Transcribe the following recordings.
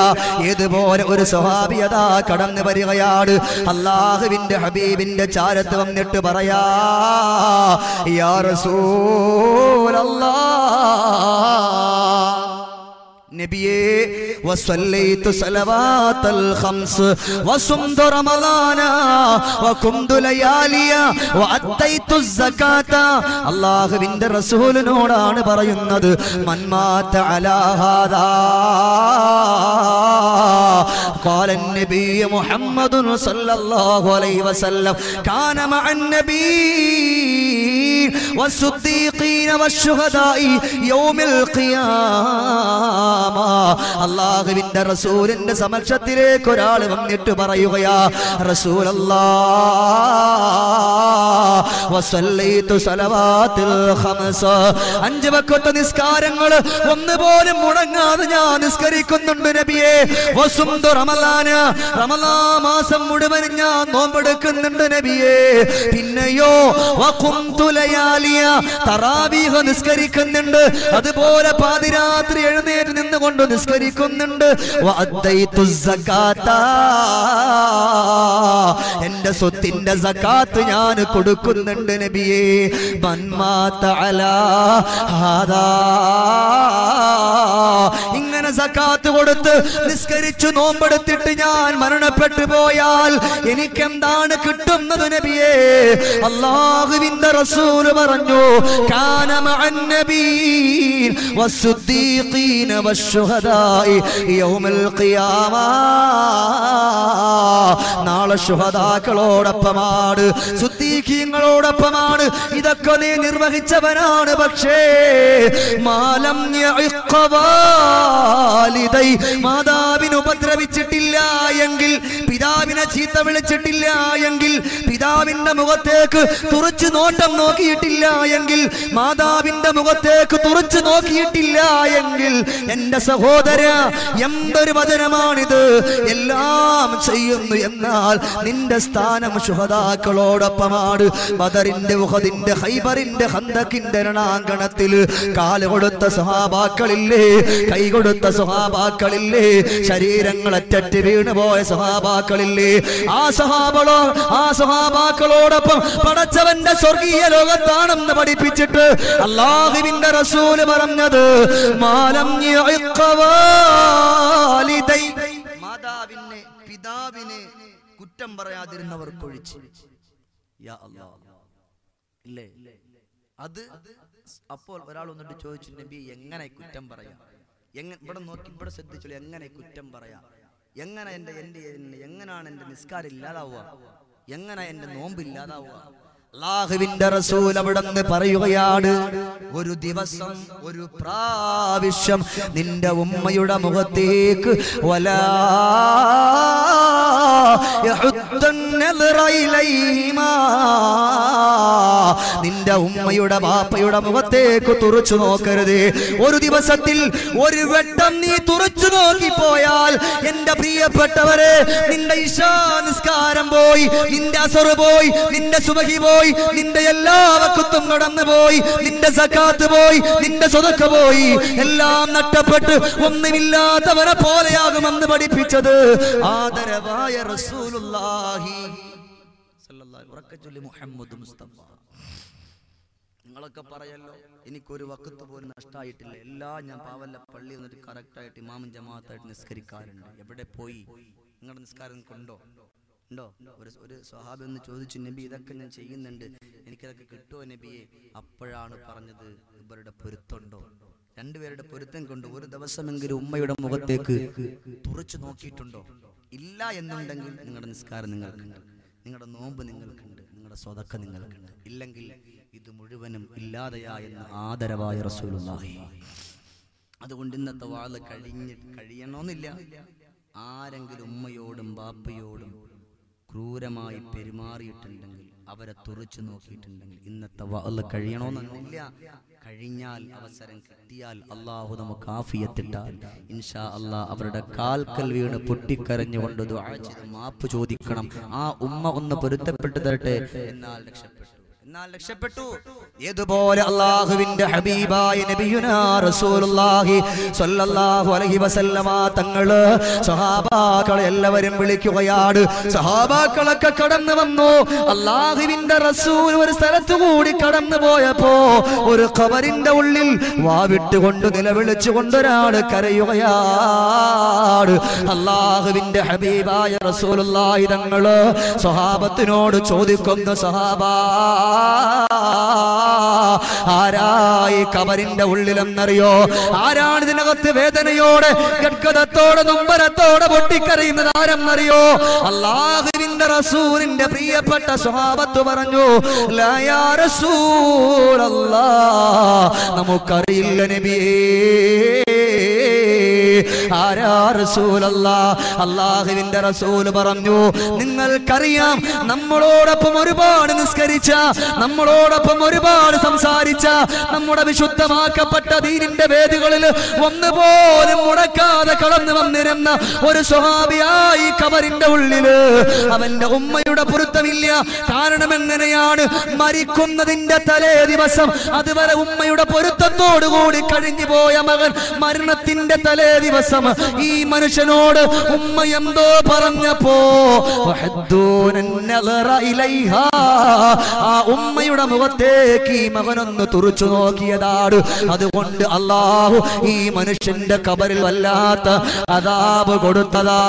ഇതുപോലെ ഒരു സ്വഭാവിയത കടന്നു വരികയാണ് അള്ളാഹുവിന്റെ ഹബീബിന്റെ ചാരത്ത് വന്നിട്ട് പറയാ യാ റസൂലല്ലാഹ് നബിയേ വസല്ലൈതു സലവാത്തൽ ഖംസ് വസുംതു റമളാന വകുംതു ലയാലിയ വഅത്തൈതു സകാത അല്ലാഹുവിന്റെ റസൂലിനോടാണ് പറയുന്നത് മൻ മാത അലാ ഹാദാ قال النبي محمد صلى الله عليه وسلم كان مع النبي والصديقين والشهداء يوم القيامة അള്ളാഹുവിന്റെ റസൂലിന്റെ സമക്ഷത്തിലേക്ക് ഒരാൾ വന്നിട്ട് പറയുകയാ റസൂലല്ലാ വസല്ലൈതു സലവാത്തിൽ ഖംസ അഞ്ച് വക്കത്തെ നിസ്കാരങ്ങൾ ഒന്നുപോലും മുടങ്ങാതെ ഞാൻ നിസ്കരിക്കുന്നുണ്ട് നബിയെ വസുന്തു റമലാന റമലാ മാസം മുഴുവൻ ഞാൻ നോമ്പെടുക്കുന്നുണ്ട് നബിയെ പിന്നെയോ വഖുംതു ലയാലിയ തറാവീഹ് നിസ്കരിക്കുന്നുണ്ട് അതുപോലെ പാതിരാത്രി എഴുന്നേറ്റ് നിന്നുകൊണ്ട് നിസ്കരിക്കുന്നുണ്ട് വഅദ്ദൈതു സകാത്ത എന്റെ സ്വത്തിന്റെ സകാത്ത് ഞാൻ കൊടുക്കുന്നുണ്ട് നബിയെ മന്മാത അലാ ഹാദാ ഇങ്ങനെ സക്കാത്ത് കൊടുത്ത് നിസ്കരിച്ചു നോമ്പെടുത്തിട്ട് ഞാൻ മരണപ്പെട്ടു പോയാൽ എനിക്ക് എന്താണ് കിട്ടുന്നത് നബിയെ അള്ളാഹുവിന്റെ റസൂല് പറഞ്ഞു കാന മഅൻ നബീൻ വസ്സുദ്ദീഖീന വശുഹദാഇ യൗമൽ ഖിയാമ നാളെ ശുഹദാക്കളോടൊപ്പമാണ് സുദ്ദീഖീങ്ങളോടൊപ്പമാണ് ഇതൊക്കെ നീ നിർവഹിച്ചവനാണ് പക്ഷേ മാലം യഇഖ വാലിദൈ മാതാവിന് ഉപദ്രവിച്ചിട്ടില്ല എങ്കിൽ പിതാവിനെ ചീത്ത വിളിച്ചിട്ടില്ല എങ്കിൽ പിതാവിന്റെ മുഖത്തേക്ക് തുറച്ചു നോട്ടം നോക്കിയിട്ടില്ല എങ്കിൽ മാതാവിന്റെ മുഖത്തേക്ക് തുറച്ചു നോക്കിയിട്ടില്ല എങ്കിൽ എന്റെ സഹോദര എന്തൊരു വചനമാണിത് എല്ലാം ചെയ്യുന്നു എന്നാൽ നിന്റെ സ്ഥാനം ശുഹതാക്കളോടൊപ്പമാണ് ബദറിന്റെ ഉഹദിന്റെ ഹൈബറിന്റെ ഹന്തക്കിന്റെ രണാങ്കണത്തിൽ കാല് കൊടുത്ത സഹാബാക്കളില്ലേ കൈ കൊടുത്ത സഹാബാക്കളില്ലേ ശരീരങ്ങൾ അറ്ററ്റ് വീണ് പോയ സഹാബാക്കളില്ലേ ആ സഹാബളോ ആ സഹാബാക്കളോടൊപ്പം പടച്ചവന്റെ സ്വർഗീയ ലോകത്താണെന്ന് പഠിപ്പിച്ചിട്ട് അള്ളാഹുവിന്റെ റസൂല് പറഞ്ഞത് മാലം യഇഖ വാലിദൈ. മാതാവിനെ പിതാവിനെ കുറ്റം പറയാതിരുന്നവർക്കൊഴിച്ച് യാ അല്ലാഹ് ഇല്ലേ അത് അപ്പോൾ ഒരാൾ വന്നിട്ട് ചോദിച്ചു നബി എങ്ങനെ കുറ്റം പറയാം എങ്ങനെ ഇവിടെ നോക്കി ഇവിടെ ശ്രദ്ധിച്ചോളൂ എങ്ങനെ കുറ്റം പറയാം എങ്ങനെ എൻ്റെ എൻ്റെ എൻ്റെ- എങ്ങനെയാണ് എൻ്റെ നിസ്കാരം ഇല്ലാതാവുക എങ്ങനെ എൻ്റെ നോമ്പ് ഇല്ലാതാവുക അള്ളാഹുവിന്റെ റസൂൽ അവിടെ നിന്ന് പറയുകയാണ് ഒരു ദിവസം ഒരു പ്രാവശ്യം നിന്റെ ഉമ്മയുടെ മുഖത്തേക്ക് വലാ يحط النظر إليهما നിന്റെ ഉമ്മയുടെ ബാപ്പയുടെ മുഖത്തേക്ക് തുറച്ചു നോക്കരുത് ഒരു ദിവസത്തിൽ ഒരു വെട്ടം നീ തുറച്ചു നോക്കിപ്പോയാൽ എന്റെ പ്രിയപ്പെട്ടവരെ നിന്റെ ഇശാ നിസ്കാരം പോയി നിന്റെ അസറ് പോയി നിന്റെ സുബഹി പോയി നിന്റെ എല്ലാ വക്കത്തും കടന്നു പോയി നിന്റെ സക്കാത്ത് പോയി നിന്റെ സ്വതക്ക പോയി എല്ലാം നഷ്ടപ്പെട്ട് ഒന്നുമില്ലാത്തവനെ പോലെയാകുമെന്ന് പഠിപ്പിച്ചത് ആദരവായ റസൂലുള്ളാഹി സല്ലല്ലാഹു ഉറക്കെ ചൊല്ലി മുഹമ്മദ് മുസ്തഫ നിങ്ങളൊക്കെ പറയല്ലോ എനിക്കൊരു വക്കത്ത് പോലും നഷ്ടമായിട്ടില്ല എല്ലാം ഞാൻ പാവല്ല പള്ളി വന്നിട്ട് കറക്റ്റായിട്ട് ഇമാമും ജമാഅത്തായിട്ട് നിസ്കരിക്കാറുണ്ട് എവിടെ പോയി നിങ്ങളുടെ നിസ്കാരം കൊണ്ടോ ഉണ്ടോ ഒരു ഒരു സ്വഹാബി ഒന്ന് ചോദിച്ചു നബി ഇതൊക്കെ ഞാൻ ചെയ്യുന്നുണ്ട് എനിക്കിതൊക്കെ കിട്ടുമോ നബിയെ അപ്പോഴാണ് പറഞ്ഞത് ഇവരുടെ പൊരുത്തമുണ്ടോ രണ്ടുപേരുടെ പൊരുത്തം കൊണ്ട് ഒരു ദിവസമെങ്കിലും ഉമ്മയുടെ മുഖത്തേക്ക് തുറച്ചു നോക്കിയിട്ടുണ്ടോ ഇല്ല എന്നുണ്ടെങ്കിൽ നിങ്ങളുടെ നിസ്കാരം നിങ്ങൾക്കുണ്ട് നിങ്ങളുടെ നോമ്പ് നിങ്ങൾക്കുണ്ട് നിങ്ങളുടെ സ്വതക്ക നിങ്ങൾക്കുണ്ട് ഇല്ലെങ്കിൽ ഇത് മുഴുവനും ഇല്ലാതെയായെന്ന് ആദരവായ റസൂലുള്ളാഹി അതുകൊണ്ട് ഇന്നത്തെ വാള് കഴിഞ്ഞ് കഴിയണമെന്നില്ല ആരെങ്കിലും ഉമ്മയോടും ബാപ്പയോടും ക്രൂരമായി പെരുമാറിയിട്ടുണ്ടെങ്കിൽ അവരെ തുറച്ചു നോക്കിയിട്ടുണ്ടെങ്കിൽ ഇന്നത്തെ വാള് കഴിയണമെന്നൊന്നുമില്ല കഴിഞ്ഞാൽ അവസരം കിട്ടിയാൽ അള്ളാഹു നമുക്ക് ആഫിയത്തിട്ടാൽ ഇൻഷാ അള്ളാ അവരുടെ കാൽക്കൽ വീണ് പൊട്ടിക്കരഞ്ഞുകൊണ്ട് ദുആ ചെയ്ത് മാപ്പ് ചോദിക്കണം ആ ഉമ്മ ഒന്ന് പൊരുത്തപ്പെട്ടു തരട്ടെ എന്നാൽ രക്ഷപ്പെട്ടു എന്നാൽ രക്ഷപ്പെട്ടു ഏതുപോലെ അള്ളാഹുവിന്റെ ഹബീബായ നബിയുനാ റസൂലുള്ളാഹി സ്വല്ലല്ലാഹു അലൈഹി വസല്ലമ തങ്ങള് സഹാബാക്കളെ എല്ലാവരും വിളിക്കുകയാണ് സഹാബാക്കളൊക്കെ കടന്നു വന്നു അള്ളാഹുവിന്റെ റസൂൽ ഒരു സ്ഥലത്തു കൂടി കടന്നു പോയപ്പോ ഒരു ഖബറിന്റെ ഉള്ളിൽ വാവിട്ടുകൊണ്ട് നിലവിളിച്ചുകൊണ്ട് ഒരാള് കരയുകയാണ് അള്ളാഹുവിന്റെ ഹബീബായ റസൂലുള്ളാഹി തങ്ങള് സ്വഹാബത്തിനോട് ചോദിക്കുന്നു സഹാബാ ആരായി കബറിന്റെ ഉള്ളിലെന്നറിയോ ആരാണ് ഇതിനകത്ത് വേദനയോടെ ഗഡ്ഗതത്തോടെ നൊമ്പരത്തോടെ പൊട്ടിക്കരയുന്നത് ആരെന്നറിയോ അള്ളാഹുവിന്റെ റസൂലിന്റെ പ്രിയപ്പെട്ട സ്വഭാവത്ത് പറഞ്ഞു "ലാ യാ റസൂലല്ലാ, നമുക്കറിയില്ല നബിയേ ആരാ റസൂലല്ല അള്ളാഹുവിന്റെ റസൂല് പറഞ്ഞു നിങ്ങൾക്കറിയാം നമ്മളോടൊപ്പം ഒരുപാട് നിസ്കരിച്ച നമ്മളോടൊപ്പം ഒരുപാട് സംസാരിച്ച നമ്മുടെ വിശുദ്ധമാക്കപ്പെട്ട ദീനിന്റെ വേദികളിൽ ഒന്നുപോലും മുടക്കാതെ കടന്നു വന്നിരുന്ന ഒരു സ്വഹാബിയായി കബറിന്റെ ഉള്ളില് അവന്റെ ഉമ്മയുടെ പൊരുത്തമില്ല കാരണം എങ്ങനെയാണ് മരിക്കുന്നതിന്റെ തലേ ദിവസം അതുവരെ ഉമ്മയുടെ പൊരുത്തത്തോടുകൂടി കഴിഞ്ഞു പോയ മകൻ മരണത്തിന്റെ തലേ ദിവസം ഈ മനുഷ്യനോട് ഉമ്മ എന്തോ പറഞ്ഞപ്പോ വഹദ്ദൂനൻ നളറ ഇലൈഹാ. ആ ഉമ്മയുടെ മുഖത്തേക്ക് ഈ മകനൊന്ന് തുറച്ചു നോക്കിയതാണ് അതുകൊണ്ട് അള്ളാഹു ഈ മനുഷ്യന്റെ കബറിൽ വല്ലാത്ത അതാപ് കൊടുത്തതാ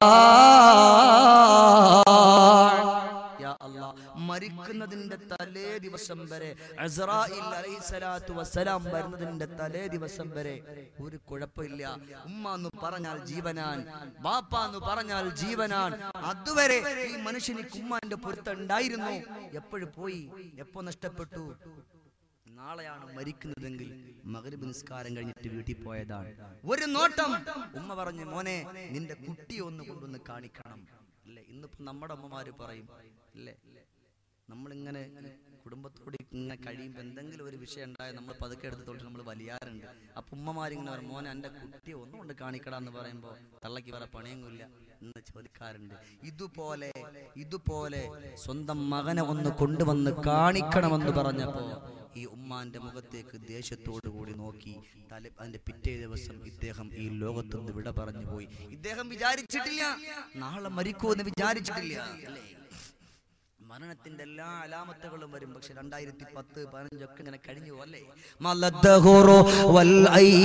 യാ അല്ലാ, മരിക്കുന്നതിന്റെ തലേ ദിവസം വരെ അസ്രായിൽ അലൈഹിസ്സലാത്തു വസ്സലാം വരുന്നതിന്റെ തലേ ദിവസം വരെ ഒരു കുഴപ്പമില്ല ഉമ്മ എന്ന് പറഞ്ഞാൽ ജീവനാൻ ബാപ്പ എന്ന് പറഞ്ഞാൽ ജീവനാൻ അതുവരെ ഈ മനുഷ്യന് ഉമ്മാന്റെ പൊരുത്തം ഉണ്ടായിരുന്നു എപ്പോഴും പോയി എപ്പോ നഷ്ടപ്പെട്ടു നാളെയാണ് മരിക്കുന്നതെങ്കിൽ മകരിബ് നിസ്കാരം കഴിഞ്ഞിട്ട് വീട്ടിൽ പോയതാണ് ഒരു നോട്ടം ഉമ്മ പറഞ്ഞു മോനെ നിന്റെ കുട്ടിയെ ഒന്ന് കൊണ്ടൊന്ന് കാണിക്കണം അല്ലേ ഇന്നിപ്പോ നമ്മുടെ അമ്മമാര് പറയും അല്ലേ നമ്മളിങ്ങനെ കുടുംബത്തോട് ഇങ്ങനെ കഴിയുമ്പോൾ എന്തെങ്കിലും ഒരു വിഷയം ഉണ്ടായാൽ നമ്മൾ പതുക്കെ എടുത്തോട്ട് നമ്മൾ വലിയാറുണ്ട് അപ്പൊ ഉമ്മമാരിങ്ങനെ പറയും മോനെ എൻ്റെ കുട്ടിയെ ഒന്നുകൊണ്ട് കാണിക്കടാ എന്ന് പറയുമ്പോൾ തള്ളക്ക് വേറെ പണിയൊന്നുമില്ല എന്ന് ചോദിക്കാറുണ്ട് ഇതുപോലെ ഇതുപോലെ സ്വന്തം മകനെ ഒന്ന് കൊണ്ടുവന്ന് കാണിക്കണമെന്ന് പറഞ്ഞപ്പോ ഈ ഉമ്മാന്റെ മുഖത്തേക്ക് ദേഷ്യത്തോടു കൂടി നോക്കി തല അതിന്റെ പിറ്റേ ദിവസം ഇദ്ദേഹം ഈ ലോകത്തുനിന്ന് വിട പറഞ്ഞു പോയി ഇദ്ദേഹം വിചാരിച്ചിട്ടില്ല നാളെ മരിക്കുമെന്ന് വിചാരിച്ചിട്ടില്ല അല്ലേ മരണത്തിന്റെ എല്ലാ അലാമത്തുകളും വരും പക്ഷെ രണ്ടായിരത്തി പത്ത് പതിനഞ്ചൊക്കെ ഇങ്ങനെ കഴിഞ്ഞു അല്ലേ മലദ്ദഹുറു വൽ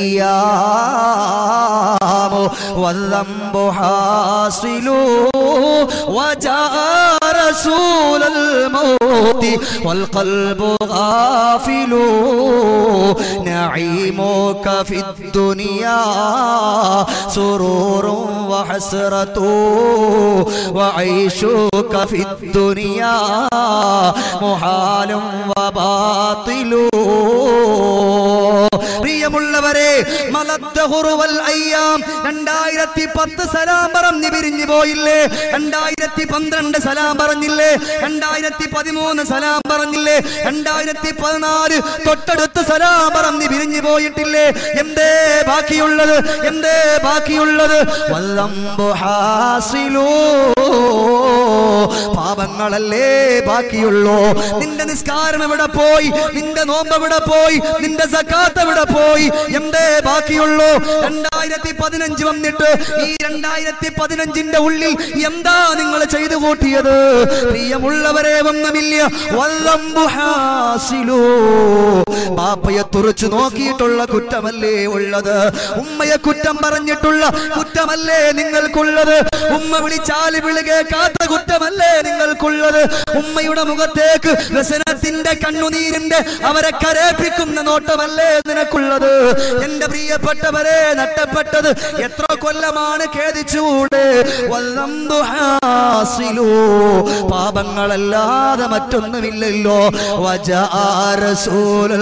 അയ്യാമു വല്ലംബു ഹാസിലു وجاء رسول الموت والقلب غافل نعيمك في الدنيا سرور وحسرة وعيشك في الدنيا محال وباطل പ്രിയമുള്ളവരെ മലദ്ദഹുറുവൽ അയ്യാം രണ്ടായിരത്തി പത്ത് സലാം പറഞ്ഞ് പിരിഞ്ഞു പോയില്ലേ രണ്ടായിരത്തി പന്ത്രണ്ട് സലാം പറഞ്ഞില്ലേ രണ്ടായിരത്തി പതിമൂന്ന് സലാം പറഞ്ഞില്ലേ രണ്ടായിരത്തി പതിനാല് തൊട്ടടുത്ത് സലാം പറഞ്ഞ് പിരിഞ്ഞു പോയിട്ടില്ലേ എന്തേ ബാക്കിയുള്ളത് എന്തേ ബാക്കിയുള്ളത് വല്ലംബു ഹാസിലൂ പാപങ്ങളല്ലേ ബാക്കിയുള്ളൂ നിന്റെ നിസ്കാരം എവിടെ പോയി നിന്റെ നോമ്പ് എവിടെ പോയി നിന്റെ സക്കാത്ത് എവിടെ പോയി എന്തേ ബാക്കിയുള്ളൂ രണ്ടായിരത്തി പതിനഞ്ച് വന്നിട്ട് ഈ രണ്ടായിരത്തി പതിനഞ്ചിന്റെ ഉള്ളിൽ എന്താ നിങ്ങൾ ചെയ്തു കൂട്ടിയത് പ്രിയമുള്ളവരെ ഒന്നുമില്ല വല്ലംബു ഹാസിലൂ ബാപ്പയെ തുറച്ചു നോക്കിയിട്ടുള്ള കുറ്റമല്ലേ ഉള്ളത് ഉമ്മയെ കുറ്റം പറഞ്ഞിട്ടുള്ള കുറ്റമല്ലേ നിങ്ങൾക്കുള്ളത് ഉമ്മ വിളിച്ചാല് വിളി കേൾക്കാത്ത കുറ്റമല്ലേ നിങ്ങൾക്കുള്ളത് ഉമ്മയുടെ മുഖത്തേക്ക് വ്യസനത്തിന്റെ കണ്ണുനീരിന്റെ അവരെ കരേപ്പിക്കുന്ന നോട്ടമല്ലേ നിനക്കുള്ളത് എന്റെ പ്രിയപ്പെട്ടവരെ നഷ്ടപ്പെട്ടത് എത്ര കൊല്ലമാണ് ഖേദിച്ചുകൂടെ വല്ലംദു ഹാസിലു. പാപങ്ങളല്ലാതെ മറ്റൊന്നുമില്ലല്ലോ വജാ റസൂലുൽ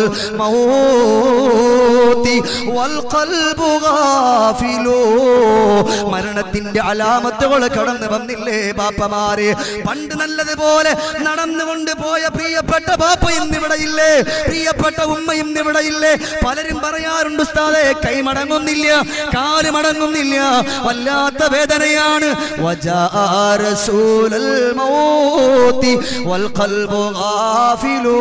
മൗതി വൽ ഖൽബു ഗാഫിലു. മരണത്തിന്റെ അലാമത്തുകൾ കടന്നു വന്നില്ലേ ബാപ്പമാരെ പണ്ട് നല്ലതുപോലെ നടന്നുകൊണ്ട് പോയ പ്രിയപ്പെട്ട ബാപ്പ ഇന്നിവിടെ ഇല്ലേ പ്രിയപ്പെട്ട ഉമ്മ ഇന്നിവിടെ ഇല്ലേ പലരും പറയാറുണ്ട് ഉസ്താദെ കൈമട മടങ്ങുന്നില്ല കാല് മടങ്ങുന്നില്ല വല്ലാത്ത വേദനയാണ് വജാ റസൂലൽ മൗതി വൽ ഖൽബു ഗാഫിലൂ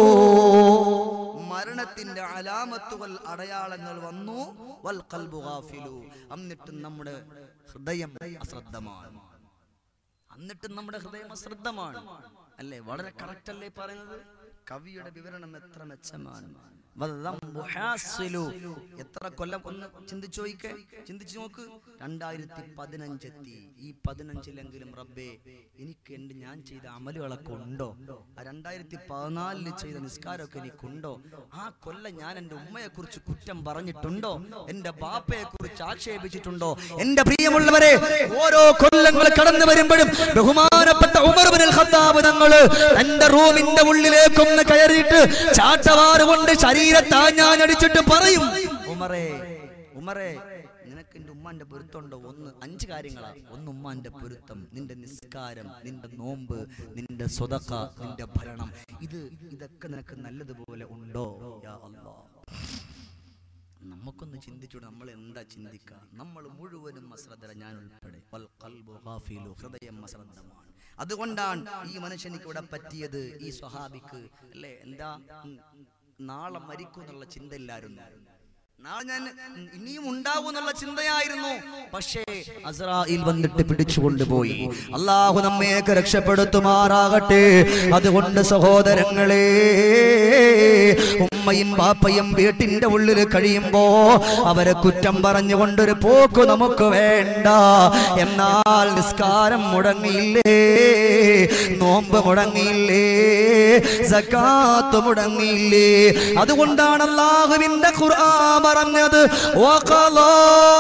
മരണത്തിന്റെ അലാമത്തുകൾ അടയാളങ്ങൾ വന്നു വൽ ഖൽബു ഗാഫിലു എന്നിട്ടും നമ്മുടെ ഹൃദയം അശ്രദ്ധമാണ് എന്നിട്ടും നമ്മുടെ ഹൃദയം അശ്രദ്ധമാണ് അല്ലേ വളരെ കറക്റ്റ് അല്ലേ പറയുന്നത് കവിയുടെ വിവരണം എത്ര മെച്ചമാണ് വദ്ദംബു ഹാസിലു. എത്ര കൊല്ലം ഒന്ന് ചിന്തിച്ചു നോക്കേ ചിന്തിച്ചു നോക്ക് രണ്ടായിരത്തി പതിനഞ്ചെത്തി ഈ പതിനഞ്ചിലെങ്കിലും റബ്ബേ എനിക്ക് എന്റെ ഞാൻ ചെയ്ത അമലുകളൊക്കെ ഉണ്ടോ ആ രണ്ടായിരത്തി പതിനാലില് ചെയ്ത നിസ്കാരമൊക്കെ എനിക്കുണ്ടോ ആ കൊല്ലം ഞാൻ എൻ്റെ ഉമ്മയെ കുറിച്ച് കുറ്റം പറഞ്ഞിട്ടുണ്ടോ എൻ്റെ ബാപ്പയെ കുറിച്ച് ആക്ഷേപിച്ചിട്ടുണ്ടോ എൻ്റെ പ്രിയമുള്ളവരെ ഓരോ കൊല്ലങ്ങൾ കടന്നു വരുമ്പോഴും ബഹുമാനപ്പെട്ട ഉമർ ബിൻ ഖത്താബ് തങ്ങള് തന്റെ റൂമിന്റെ ഉള്ളിലേക്കൊന്ന് കയറിയിട്ട് ചാട്ടവാറ് കൊണ്ട് ശരീരത്താ ഞാൻ അടിച്ചിട്ട് പറയും ഉമറേ ഉമറേ നിനക്ക് എന്റെ ഉമ്മാന്റെ പൊരുത്തമുണ്ടോ ഒന്ന് അഞ്ച് കാര്യങ്ങളാ ഒന്ന് ഉമ്മാന്റെ പൊരുത്തം നിന്റെ നിസ്കാരം നിന്റെ നോമ്പ് നിന്റെ സ്വതക്ക നിന്റെ ഭരണം ഇത് ഇതൊക്കെ നിനക്ക് നല്ലതുപോലെ ഉണ്ടോ യാ അല്ലാ നമുക്കൊന്ന് ചിന്തിച്ചൂടെ നമ്മൾ എന്താ ചിന്തിക്കുക നമ്മൾ മുഴുവനും അശ്രദ്ധ ഞാൻ ഉൾപ്പെടെ വൽ ഖൽബു ഗാഫിലു, ഹൃദയം അശ്രദ്ധമാണ് അതുകൊണ്ടാണ് ഈ മനുഷ്യനിക്ക് ഇവിടെ പറ്റിയത് ഈ സ്വഹാബിക്ക് അല്ലേ എന്താ ഉം, നാളെ മരിക്കും എന്നുള്ള ചിന്തയില്ലായിരുന്നു നാളെ ഞാൻ ഇനിയും ഉണ്ടാവും എന്നുള്ള ചിന്തയായിരുന്നു പക്ഷേ അസ്രായിൽ വന്നിട്ട് പിടിച്ചു കൊണ്ടുപോയി അള്ളാഹു നമ്മയൊക്കെ രക്ഷപ്പെടുത്തുമാറാകട്ടെ അതുകൊണ്ട് സഹോദരങ്ങളെ ഉമ്മയും ബാപ്പയും വീട്ടിന്റെ ഉള്ളിൽ കഴിയുമ്പോ അവരെ കുറ്റം പറഞ്ഞുകൊണ്ടൊരു പോക്ക് നമുക്ക് വേണ്ട എന്നാൽ നിസ്കാരം മുടങ്ങിയില്ലേ നോമ്പ് മുടങ്ങിയില്ലേ സക്കാത്ത് മുടങ്ങിയില്ലേ അതുകൊണ്ടാണ് അള്ളാഹുവിന്റെ ഖുർആൻ പറഞ്ഞത് വഖളാ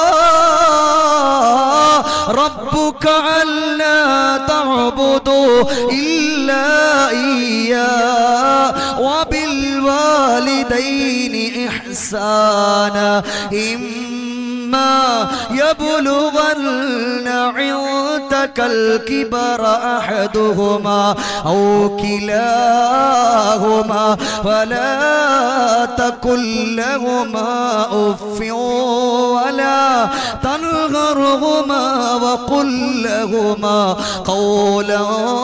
റബ്ബുക അല്ലാ തഅബുദു ഇല്ലാ ഇയ്യാ വബിൽ വാലിദൈനി ഇഹ്സാന إما يبلغن عندك الكبر أحدهما أو كلاهما فلا تقل لهما أف ولا تنهرهما وقل لهما قولا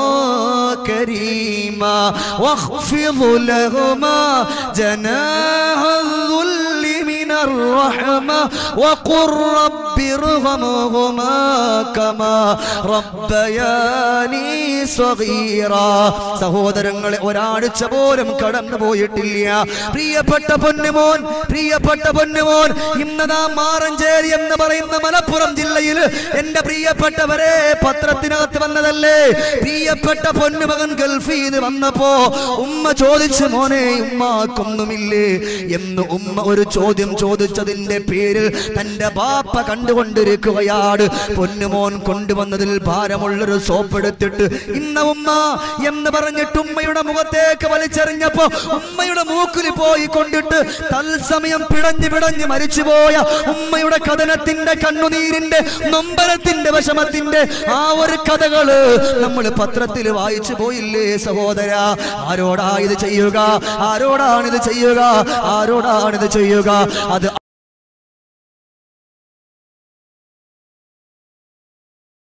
كريما واخفض لهما جناح الذل من الرحمة وقل رب ارحمهما كما ربياني صغيرا സഹോദരങ്ങളെ ഒരാഴ്ച പോലും കടന്നു പോയിട്ടില്ല പ്രിയപ്പെട്ട പൊന്നുമോൻ പ്രിയപ്പെട്ട പൊന്നുമോൻ ഇന്നതാ മാറഞ്ചേരി എന്ന് പറയുന്ന മലപ്പുറം ജില്ലയിൽ എന്റെ പ്രിയപ്പെട്ടവരെ പത്രത്തിനകത്ത് വന്നതല്ലേ പ്രിയപ്പെട്ട പൊന്നുമകൻ ഗൾഫിൽ നിന്ന് വന്നപ്പോ ഉമ്മ ചോദിച്ചു മോനെ ഉമ്മാക്കൊന്നുമില്ലേ എന്ന് ഉമ്മ ഒരു ചോദ്യം ചോദിച്ചതിന്റെ പേരിൽ തന്റെ ബാപ്പ കണ്ടുകൊണ്ടിരിക്കുകയാണ് പൊന്നുമോൻ കൊണ്ടുവന്നതിൽ ഭാരമുള്ളൊരു സോപ്പ് എടുത്തിട്ട് ഇന്ന ഉമ്മ എന്ന് പറഞ്ഞിട്ട് ഉമ്മയുടെ മുഖത്തേക്ക് വലിച്ചെറിഞ്ഞപ്പോ ഉമ്മയുടെ മൂക്കിൽ പോയി കൊണ്ടിട്ട് തത്സമയം പിടഞ്ഞു പിടഞ്ഞ് മരിച്ചുപോയ ഉമ്മയുടെ കഥനത്തിന്റെ കണ്ണുനീരിന്റെ നൊമ്പരത്തിന്റെ വിഷമത്തിന്റെ ആ ഒരു കഥകള് നമ്മൾ പത്രത്തിൽ വായിച്ചു പോയില്ലേ സഹോദര ആരോടാ ഇത് ചെയ്യുക ആരോടാണ് ഇത് ചെയ്യുക ആരോടാണ് ഇത് ചെയ്യുക അത്